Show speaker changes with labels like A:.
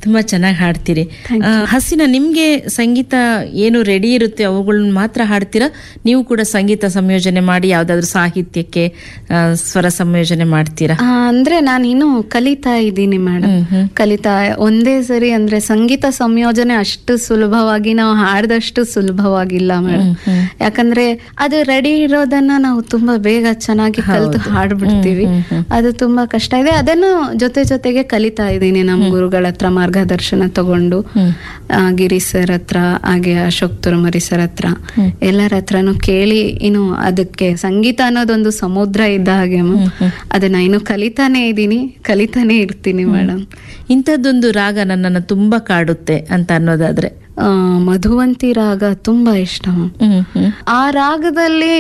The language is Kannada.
A: ತುಂಬಾ ಚೆನ್ನಾಗಿ ಹಾಡ್ತೀರಿ ಆ, ಹಸಿನ ನಿಮ್ಗೆ ಸಂಗೀತ ಏನು ರೆಡಿ ಇರುತ್ತೆ ಅವುಗಳನ್ನ ಮಾತ್ರ ಹಾಡ್ತೀರಾ ನೀವು ಕೂಡ ಸಂಗೀತ ಸಂಯೋಜನೆ ಮಾಡಿ ಯಾವ್ದಾದ್ರು ಸಾಹಿತ್ಯಕ್ಕೆ ಆ, ಸ್ವರ ಸಂಯೋಜನೆ ಮಾಡ್ತೀರಾ
B: ಆ, ಅಂದ್ರೆ ನಾನು ಇನ್ನು ಕಲಿತಾ ಇದ್ದೀನಿ ಮೇಡಮ್ ಕಲಿತಾ ಒಂದೇ ಸರಿ ಅಂದ್ರೆ ಸಂಗೀತ ಸಂಯೋಜನೆ ಅಷ್ಟು ಸುಲಭವಾಗಿ ನಾವು ಹಾಡ್ದಷ್ಟು ಸುಲಭವಾಗಿಲ್ಲ ಮೇಡಮ್ ಯಾಕಂದ್ರೆ ಅದು ರೆಡಿ ಇರೋದನ್ನ ನಾವು ತುಂಬಾ ಬೇಗ ಚೆನ್ನಾಗಿ ಕಲ್ತು ಹಾಡ್ಬಿಡ್ತೀವಿ ಅದು ತುಂಬಾ ಕಷ್ಟ ಇದೆ ಅದನ್ನು ಜೊತೆ ಜೊತೆಗೆ ಕಲಿತಾ ಇದ್ದೀನಿ ನಮ್ಮ ಗುರುಗಳ ಹತ್ರ ಮಾರ್ಗದರ್ಶನ ತಗೊಂಡು ಆ, ಗಿರಿ ಸರ್ ಹತ್ರ ಹಾಗೆ ಅಶೋಕ್ ತುರಮರಿ ಸರ್ ಹತ್ರ ಎಲ್ಲರ ಹತ್ರನು ಕೇಳಿ ಇನ್ನು ಅದಕ್ಕೆ ಸಂಗೀತ ಅನ್ನೋದೊಂದು ಸಮುದ್ರ ಇದ್ದ ಹಾಗೆ ಮ್ಯಾಮ್. ಅದನ್ನ ಇನ್ನು ಕಲಿತಾನೆ ಇದ್ದೀನಿ ಕಲಿತಾನೆ ಇರ್ತೀನಿ ಮೇಡಮ್
A: ಇಂಥದ್ದೊಂದು ರಾಗ ನನ್ನನ್ನು ತುಂಬಾ ಕಾಡುತ್ತೆ ಅಂತ ಅನ್ನೋದಾದ್ರೆ
B: ಆ, ಮಧುವಂತಿ ರಾಗ ತುಂಬಾ ಇಷ್ಟ ಮ್ಯಾಮ್.
A: ಹ್ಮ್ ಹ್ಮ್
B: ಆ ರಾಗದಲ್ಲಿ